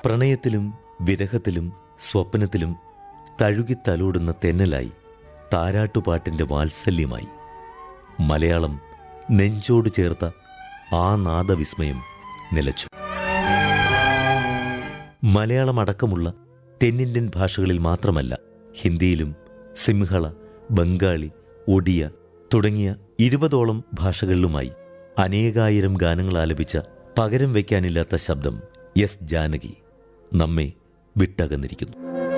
പ്രണയത്തിലും വിരഹത്തിലും സ്വപ്നത്തിലും തഴുകിത്തലോടുന്ന തെന്നലായി താരാട്ടുപാട്ടിൻ്റെ വാത്സല്യമായി മലയാളം നെഞ്ചോട് ചേർത്ത ആ നാദവിസ്മയം നിലച്ചു മലയാളം അടക്കമുള്ള തെന്നിന്ത്യൻ ഭാഷകളിൽ മാത്രമല്ല ഹിന്ദിയിലും സിംഹള ബംഗാളി ഒഡിയ തുടങ്ങിയ ഇരുപതോളം ഭാഷകളിലുമായി അനേകായിരം ഗാനങ്ങൾ ആലപിച്ച പകരം വയ്ക്കാനില്ലാത്ത ശബ്ദം എസ് ജാനകി നമ്മെ വിട്ടകന്നിരിക്കുന്നു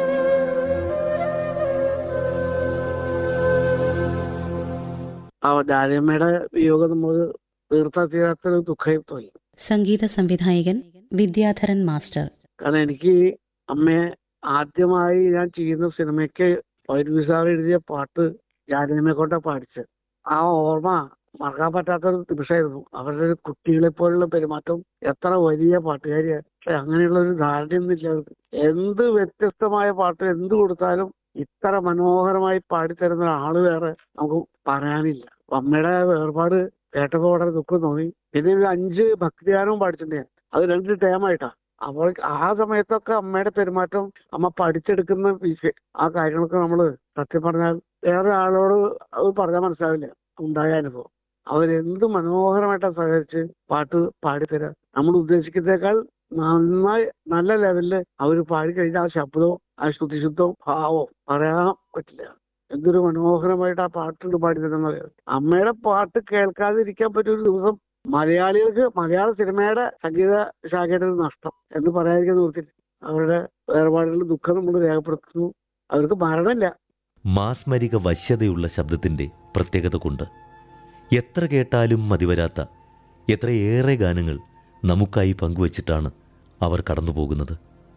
ആ ഡാലിയമ്മയുടെ വിയോഗം നമ്മൾ തീർത്താ തീരാത്തൊരു ദുഃഖമായി തോന്നി സംഗീത സംവിധായകൻ വിദ്യാധരൻ മാസ്റ്റർ കാരണം എനിക്ക് അമ്മയെ ആദ്യമായി ഞാൻ ചെയ്യുന്ന സിനിമയ്ക്ക് വൈദ്യുതി സാർ എഴുതിയ പാട്ട് ജാനമ്മയെ കൊണ്ടാ പാടിച്ചത് ആ ഓർമ്മ മറക്കാൻ പറ്റാത്തൊരു നിമിഷമായിരുന്നു അവരുടെ ഒരു കുട്ടികളെ പോലുള്ള പെരുമാറ്റം എത്ര വലിയ പാട്ടുകാരിയാണ് പക്ഷെ അങ്ങനെയുള്ള ഒരു ധാരണയൊന്നുമില്ല അവർക്ക് എന്ത് വ്യത്യസ്തമായ പാട്ട് എന്ത് കൊടുത്താലും ഇത്ര മനോഹരമായി പാടിത്തരുന്ന ഒരാള് വേറെ നമുക്ക് പറയാനില്ല അപ്പൊ അമ്മയുടെ വേർപാട് കേട്ടപ്പോ വളരെ ദുഃഖം തോന്നി പിന്നെ ഒരു അഞ്ച് ഭക്തിഗാനവും പാടിച്ചിട്ടുണ്ട് ഞാൻ അത് രണ്ട് ടേമായിട്ടാ അപ്പോൾ ആ സമയത്തൊക്കെ അമ്മയുടെ പെരുമാറ്റം അമ്മ പഠിച്ചെടുക്കുന്ന വിഷയ ആ കാര്യങ്ങളൊക്കെ നമ്മള് സത്യം പറഞ്ഞാൽ വേറെ ആളോട് അത് പറഞ്ഞാൽ മനസ്സിലാവില്ല ഉണ്ടായ അനുഭവം അവരെന്ത് മനോഹരമായിട്ടാ സഹകരിച്ച് പാട്ട് പാടിത്തരാം നമ്മൾ ഉദ്ദേശിക്കുന്നേക്കാൾ നന്നായി നല്ല ലെവലില് അവർ പാടിക്കഴിഞ്ഞാൽ ആ ശബ്ദവും ആ ശ്രുതിശുദ്ധവും ഭാവവും പറയാൻ പറ്റില്ല എന്തൊരു മനോഹരമായിട്ട് ആ പാട്ടുണ്ട് പാടിത്തരുന്നത് അമ്മയുടെ പാട്ട് കേൾക്കാതിരിക്കാൻ പറ്റിയ ഒരു ദിവസം മലയാളികൾക്ക് മലയാള സിനിമയുടെ സംഗീത ശാഖയുടെ ഒരു നഷ്ടം എന്ന് പറയാതിരിക്കാൻ നിർത്തില്ല അവരുടെ വേർപാടുകളുടെ ദുഃഖം നമ്മൾ രേഖപ്പെടുത്തുന്നു അവർക്ക് മരണമില്ല മാസ്മരിക വശ്യതയുള്ള ശബ്ദത്തിൻ്റെ പ്രത്യേകത കൊണ്ട് എത്ര കേട്ടാലും മതിവരാത്ത എത്രയേറെ ഗാനങ്ങൾ നമുക്കായി പങ്കുവച്ചിട്ടാണ് അവർ കടന്നുപോകുന്നത്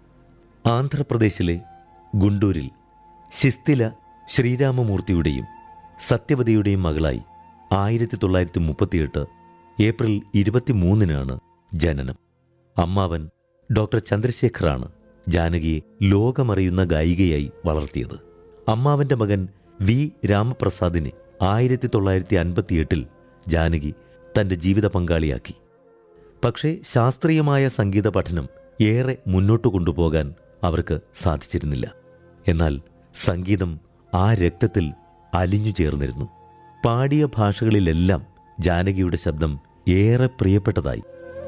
ആന്ധ്രാപ്രദേശിലെ ഗുണ്ടൂരിൽ ശിസ്തില ശ്രീരാമമൂർത്തിയുടെയും സത്യവതിയുടെയും മകളായി ആയിരത്തി തൊള്ളായിരത്തി മുപ്പത്തിയെട്ട് ഏപ്രിൽ ഇരുപത്തിമൂന്നിനാണ് ജനനം അമ്മാവൻ ഡോക്ടർ ചന്ദ്രശേഖറാണ് ജാനകിയെ ലോകമറിയുന്ന ഗായികയായി വളർത്തിയത് അമ്മാവന്റെ മകൻ വി രാമപ്രസാദിനെ ആയിരത്തി തൊള്ളായിരത്തി അൻപത്തിയെട്ടിൽ ജാനകി തന്റെ ജീവിത പങ്കാളിയാക്കി പക്ഷേ ശാസ്ത്രീയമായ സംഗീത പഠനം ഏറെ മുന്നോട്ടു കൊണ്ടുപോകാൻ അവർക്ക് സാധിച്ചിരുന്നില്ല എന്നാൽ സംഗീതം ആ രക്തത്തിൽ അലിഞ്ഞു ചേർന്നിരുന്നു പാടിയ ഭാഷകളിലെല്ലാം ജാനകിയുടെ ശബ്ദം ഏറെ പ്രിയപ്പെട്ടതായി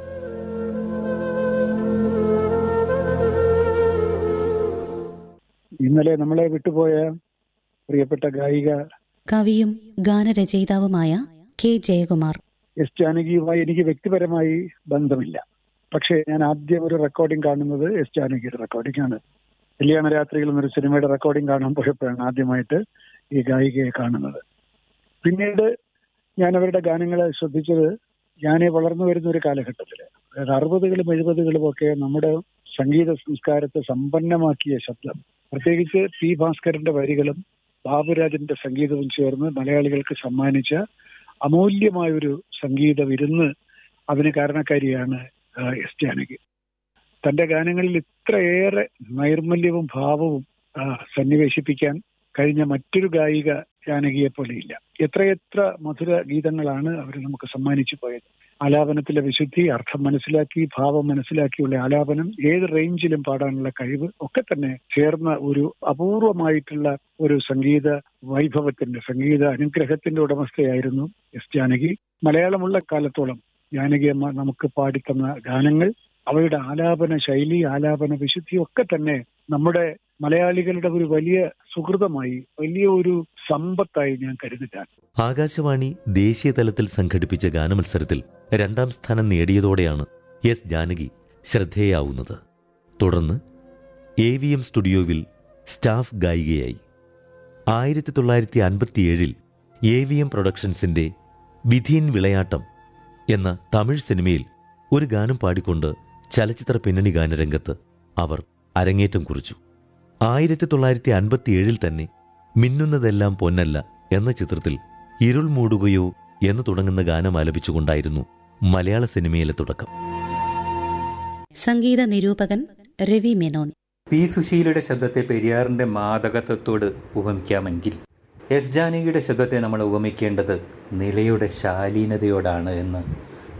ഇന്നലെ നമ്മളെ വിട്ടുപോയ പ്രിയപ്പെട്ട ഗായിക കവിയും ഗാനരചയിതാവുമായ കെ ജയകുമാർ എസ് ജാനകിയുമായി എനിക്ക് വ്യക്തിപരമായി ബന്ധമില്ല പക്ഷേ ഞാൻ ആദ്യം ഒരു റെക്കോർഡിംഗ് കാണുന്നത് എസ് ജാനകിയുടെ റെക്കോർഡിംഗ് ആണ് കല്യാണ രാത്രിയിൽ എന്നൊരു സിനിമയുടെ റെക്കോർഡിംഗ് കാണാൻ പോയപ്പോഴാണ് ആദ്യമായിട്ട് ഈ ഗായികയെ കാണുന്നത് പിന്നീട് ഞാൻ അവരുടെ ഗാനങ്ങളെ ശ്രദ്ധിച്ചത് ഞാൻ വളർന്നു വരുന്ന ഒരു കാലഘട്ടത്തിൽ അതായത് അറുപതുകളും എഴുപതുകളും ഒക്കെ നമ്മുടെ സംഗീത സംസ്കാരത്തെ സമ്പന്നമാക്കിയ ശബ്ദം പ്രത്യേകിച്ച് പി ഭാസ്കരന്റെ വരികളും ബാബുരാജന്റെ സംഗീതവും ചേർന്ന് മലയാളികൾക്ക് സമ്മാനിച്ച അമൂല്യമായൊരു സംഗീത വിരുന്ന് അതിന് കാരണക്കാരിയാണ് ആ, എസ് ജാനകി തന്റെ ഗാനങ്ങളിൽ ഇത്രയേറെ നൈർമല്യവും ഭാവവും ആ, സന്നിവേശിപ്പിക്കാൻ കഴിഞ്ഞ മറ്റൊരു ഗായിക ജാനകിയെ പോലെയില്ല എത്രയെത്ര മധുര ഗീതങ്ങളാണ് അവർ നമുക്ക് സമ്മാനിച്ചു പോയത് ആലാപനത്തിലെ വിശുദ്ധി അർത്ഥം മനസ്സിലാക്കി ഭാവം മനസ്സിലാക്കിയുള്ള ആലാപനം ഏത് റേഞ്ചിലും പാടാനുള്ള കഴിവ് ഒക്കെ തന്നെ ചേർന്ന ഒരു അപൂർവമായിട്ടുള്ള ഒരു സംഗീത വൈഭവത്തിന്റെ സംഗീത അനുഗ്രഹത്തിന്റെ ഉടമസ്ഥയായിരുന്നു എസ് ജാനകി മലയാളമുള്ള കാലത്തോളം ജാനകി അമ്മ നമുക്ക് പാടിത്തന്ന ഗാനങ്ങൾ അവയുടെ ആലാപന ശൈലി ആലാപന വിശുദ്ധി ഒക്കെ തന്നെ നമ്മുടെ മലയാളികളുടെ ഒരു വലിയ സുഹൃതമായി വലിയ ഒരു സമ്പത്തായി ഞാൻ കരുതുകയാണ് ആകാശവാണി ദേശീയ തലത്തിൽ സംഘടിപ്പിച്ച ഗാനമത്സരത്തിൽ രണ്ടാം സ്ഥാനം നേടിയതോടെയാണ് എസ് ജാനകി ശ്രദ്ധേയാവുന്നത് തുടർന്ന് എ വി എം സ്റ്റുഡിയോവിൽ സ്റ്റാഫ് ഗായികയായി ആയിരത്തി തൊള്ളായിരത്തി അൻപത്തിയേഴിൽ എ വി എം പ്രൊഡക്ഷൻസിന്റെ വിധീൻ വിളയാട്ടം എന്ന തമിഴ് സിനിമയിൽ ഒരു ഗാനം പാടിക്കൊണ്ട് ചലച്ചിത്ര പിന്നണി ഗാനരംഗത്ത് അവർ അരങ്ങേറ്റം കുറിച്ചു ആയിരത്തി തൊള്ളായിരത്തി അൻപത്തിയേഴിൽ തന്നെ മിന്നുന്നതെല്ലാം പൊന്നല്ല എന്ന ചിത്രത്തിൽ ഇരുൾ മൂടുകയോ എന്ന് തുടങ്ങുന്ന ഗാനം ആലപിച്ചുകൊണ്ടായിരുന്നു മലയാള സിനിമയിലെ തുടക്കം സംഗീത നിരൂപകൻ രവി മേനോൻ പി സുശീലയുടെ ശബ്ദത്തെ പെരിയാറിന്റെ മാതകത്വത്തോട് ഉപമിക്കാമെങ്കിൽ എസ് ജാനകിയുടെ ശബ്ദത്തെ നമ്മൾ ഉപമിക്കേണ്ടത് നിലയുടെ ശാലീനതയോടാണ് എന്ന്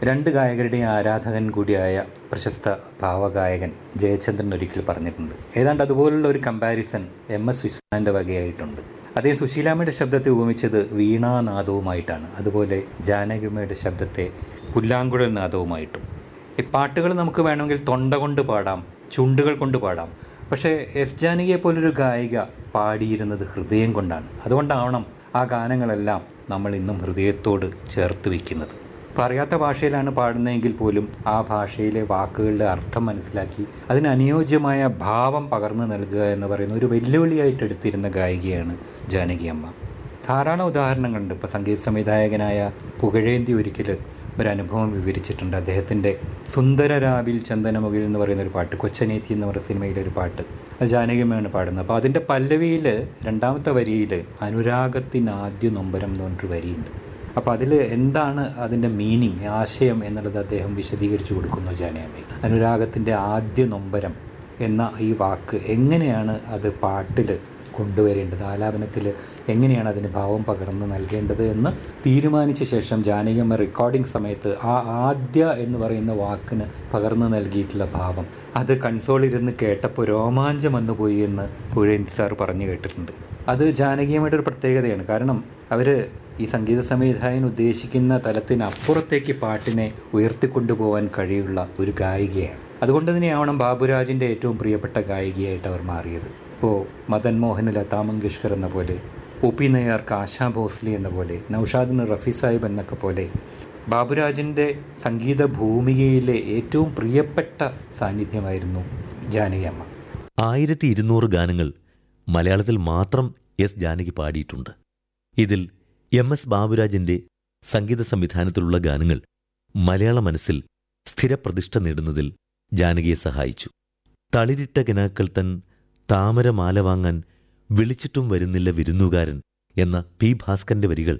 രണ്ട് ഗായകരുടെയും ആരാധകൻ കൂടിയായ പ്രശസ്ത ഭാവഗായകൻ ജയചന്ദ്രൻ ഒരിക്കൽ പറഞ്ഞിട്ടുണ്ട് ഏതാണ്ട് അതുപോലുള്ള ഒരു കമ്പാരിസൺ എം എസ് വിശ്വനാഥൻ്റെ വകയായിട്ടുണ്ട് അദ്ദേഹം സുശീലാമ്മയുടെ ശബ്ദത്തെ ഉപമിച്ചത് വീണാനാദവുമായിട്ടാണ് അതുപോലെ ജാനകിമ്മയുടെ ശബ്ദത്തെ പുല്ലാങ്കുഴൽ നാദവുമായിട്ടും ഈ പാട്ടുകൾ നമുക്ക് വേണമെങ്കിൽ തൊണ്ട കൊണ്ട് പാടാം ചുണ്ടുകൾ കൊണ്ട് പാടാം പക്ഷേ എസ് ജാനകിയെ പോലൊരു ഗായിക പാടിയിരുന്നത് ഹൃദയം കൊണ്ടാണ് അതുകൊണ്ടാവണം ആ ഗാനങ്ങളെല്ലാം നമ്മൾ ഇന്നും ഹൃദയത്തോട് ചേർത്ത് വയ്ക്കുന്നത് ഇപ്പോൾ അറിയാത്ത ഭാഷയിലാണ് പാടുന്നതെങ്കിൽ പോലും ആ ഭാഷയിലെ വാക്കുകളുടെ അർത്ഥം മനസ്സിലാക്കി അതിന് അനുയോജ്യമായ ഭാവം പകർന്നു നൽകുക എന്ന് പറയുന്ന ഒരു വെല്ലുവിളിയായിട്ട് എടുത്തിരുന്ന ഗായികയാണ് ജാനകി അമ്മ ധാരാളം ഉദാഹരണങ്ങളുണ്ട് ഇപ്പോൾ സംഗീത സംവിധായകനായ പുകഴേന്തി ഒരിക്കൽ ഒരു അനുഭവം വിവരിച്ചിട്ടുണ്ട് അദ്ദേഹത്തിൻ്റെ സുന്ദരരാവിൽ ചന്ദനമുകിൽ എന്ന് പറയുന്ന ഒരു പാട്ട് കൊച്ചനേത്തി എന്ന് പറയുന്ന സിനിമയിലെ ഒരു പാട്ട് അത് ജാനകിയമ്മയാണ് പാടുന്നത് അപ്പോൾ അതിൻ്റെ പല്ലവിയിൽ രണ്ടാമത്തെ വരിയിൽ അനുരാഗത്തിന് ആദ്യ നൊമ്പരം എന്ന് പറഞ്ഞിട്ടൊരു വരിയുണ്ട് അപ്പോൾ അതിൽ എന്താണ് അതിൻ്റെ മീനിങ് ആശയം എന്നുള്ളത് അദ്ദേഹം വിശദീകരിച്ചു കൊടുക്കുന്നു ജാനകിയമ്മയ്ക്ക് അനുരാഗത്തിൻ്റെ ആദ്യ നൊമ്പരം എന്ന ഈ വാക്ക് എങ്ങനെയാണ് അത് പാട്ടിൽ കൊണ്ടുവരേണ്ടത് ആലാപനത്തിൽ എങ്ങനെയാണ് അതിന് ഭാവം പകർന്ന് നൽകേണ്ടത് എന്ന് തീരുമാനിച്ച ശേഷം ജാനകിയമ്മ റെക്കോർഡിംഗ് സമയത്ത് ആ ആദ്യ എന്ന് പറയുന്ന വാക്കിന് പകർന്നു നൽകിയിട്ടുള്ള ഭാവം അത് കൺസോളിരുന്ന് കേട്ടപ്പോൾ രോമാഞ്ചം വന്നുപോയി എന്ന് പുഴേന്തി സാർ പറഞ്ഞു കേട്ടിട്ടുണ്ട് അത് ജാനകിയമ്മയുടെ ഒരു പ്രത്യേകതയാണ് കാരണം അവർ ഈ സംഗീത സംവിധായകൻ ഉദ്ദേശിക്കുന്ന തലത്തിനപ്പുറത്തേക്ക് പാട്ടിനെ ഉയർത്തിക്കൊണ്ടുപോകാൻ കഴിയുള്ള ഒരു ഗായികയാണ് അതുകൊണ്ട് തന്നെയാവണം ബാബുരാജിൻ്റെ ഏറ്റവും പ്രിയപ്പെട്ട ഗായികയായിട്ട് അവർ മാറിയത് ഇപ്പോൾ മദൻ മോഹന് ലതാ മങ്കേഷ്കർ എന്ന പോലെ ഒ പി നയ്യാർക്ക് ആശാ ഭോസ്ലി എന്ന പോലെ നൌഷാദിന് റഫി സാഹിബ് എന്നൊക്കെ പോലെ ബാബുരാജിൻ്റെ സംഗീത ഭൂമികയിലെ ഏറ്റവും പ്രിയപ്പെട്ട സാന്നിധ്യമായിരുന്നു ജാനകിയമ്മ ആയിരത്തി ഇരുന്നൂറ് ഗാനങ്ങൾ മലയാളത്തിൽ മാത്രം എസ് ജാനകി പാടിയിട്ടുണ്ട് ഇതിൽ എം എസ് ബാബുരാജിന്റെ സംഗീത സംവിധാനത്തിലുള്ള ഗാനങ്ങൾ മലയാള മനസ്സിൽ സ്ഥിരപ്രതിഷ്ഠ നേടുന്നതിൽ ജാനകിയെ സഹായിച്ചു തളിരിട്ട കിനാക്കൾ തൻ താമരമാല വാങ്ങാൻ വിളിച്ചിട്ടും വരുന്നില്ല വിരുന്നുകാരൻ എന്ന പി ഭാസ്കരന്റെ വരികൾ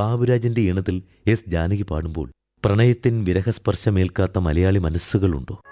ബാബുരാജിന്റെ ഈണത്തിൽ എസ് ജാനകി പാടുമ്പോൾ പ്രണയത്തിൻ വിരഹസ്പർശമേൽക്കാത്ത മലയാളി മനസ്സുകളുണ്ടോ